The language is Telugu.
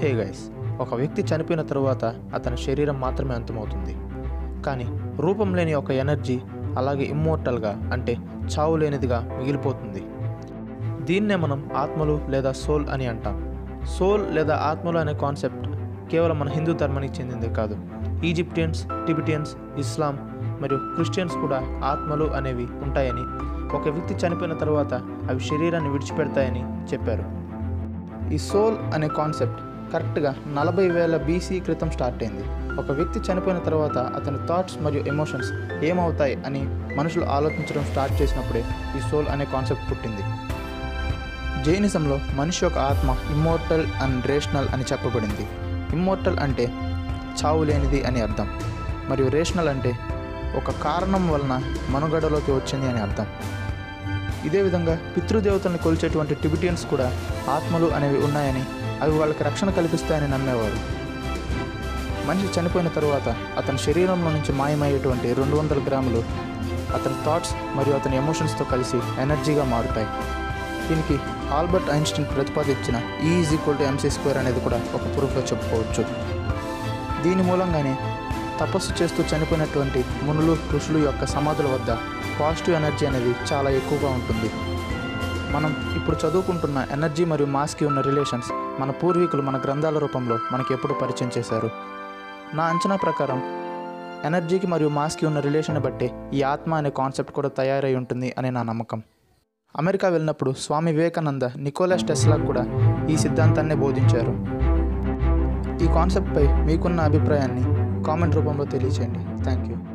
హే గైస్ ఒక వ్యక్తి చనిపోయిన తరువాత అతని శరీరం మాత్రమే అంతమవుతుంది కానీ రూపం లేని ఒక ఎనర్జీ అలాగే ఇమ్మోర్టల్గా అంటే చావు లేనిదిగా మిగిలిపోతుంది దీన్నే మనం ఆత్మలు లేదా సోల్ అని అంటాం సోల్ లేదా ఆత్మలు అనే కాన్సెప్ట్ కేవలం మన హిందూ ధర్మానికి చెందిందే కాదు ఈజిప్టియన్స్ టిబిటియన్స్ ఇస్లాం మరియు క్రిస్టియన్స్ కూడా ఆత్మలు అనేవి ఉంటాయని ఒక వ్యక్తి చనిపోయిన తర్వాత అవి శరీరాన్ని విడిచిపెడతాయని చెప్పారు ఈ సోల్ అనే కాన్సెప్ట్ కరెక్ట్గా నలభై వేల బీసీ క్రితం స్టార్ట్ అయింది ఒక వ్యక్తి చనిపోయిన తర్వాత అతని థాట్స్ మరియు ఎమోషన్స్ ఏమవుతాయి అని మనుషులు ఆలోచించడం స్టార్ట్ చేసినప్పుడే ఈ సోల్ అనే కాన్సెప్ట్ పుట్టింది జైనిజంలో మనిషి యొక్క ఆత్మ ఇమ్మోర్టల్ అండ్ రేషనల్ అని చెప్పబడింది ఇమ్మోర్టల్ అంటే చావు లేనిది అని అర్థం మరియు రేషనల్ అంటే ఒక కారణం వలన మనుగడలోకి వచ్చింది అని అర్థం ఇదే విధంగా పితృదేవతల్ని కొలిచేటువంటి టిబిటియన్స్ కూడా ఆత్మలు అనేవి ఉన్నాయని అవి వాళ్ళకి రక్షణ కల్పిస్తాయని నమ్మేవారు మనిషి చనిపోయిన తరువాత అతని శరీరంలో నుంచి మాయమయ్యేటువంటి రెండు వందల గ్రాములు అతని థాట్స్ మరియు అతని ఎమోషన్స్తో కలిసి ఎనర్జీగా మారుతాయి దీనికి ఆల్బర్ట్ ఐన్స్టీన్ ప్రతిపాదించిన E is equal to MC square అనేది కూడా ఒక ప్రూఫ్గా చెప్పుకోవచ్చు దీని మూలంగానే తపస్సు చేస్తూ చనిపోయినటువంటి మునులు ఋషులు యొక్క సమాధుల వద్ద పాజిటివ్ ఎనర్జీ అనేది చాలా ఎక్కువగా ఉంటుంది మనం ఇప్పుడు చదువుకుంటున్న ఎనర్జీ మరియు మాస్కి ఉన్న రిలేషన్స్ మన పూర్వీకులు మన గ్రంథాల రూపంలో మనకి ఎప్పుడు పరిచయం చేశారు నా అంచనా ప్రకారం ఎనర్జీకి మరియు మాస్కి ఉన్న రిలేషన్ బట్టే ఈ ఆత్మ అనే కాన్సెప్ట్ కూడా తయారై ఉంటుంది అని నా నమ్మకం అమెరికా వెళ్ళినప్పుడు స్వామి వివేకానంద నికోలస్ టెస్లా కూడా ఈ సిద్ధాంతాన్నే బోధించారు ఈ కాన్సెప్ట్పై మీకున్న అభిప్రాయాన్ని కామెంట్ రూపంలో తెలియచేయండి థ్యాంక్ యూ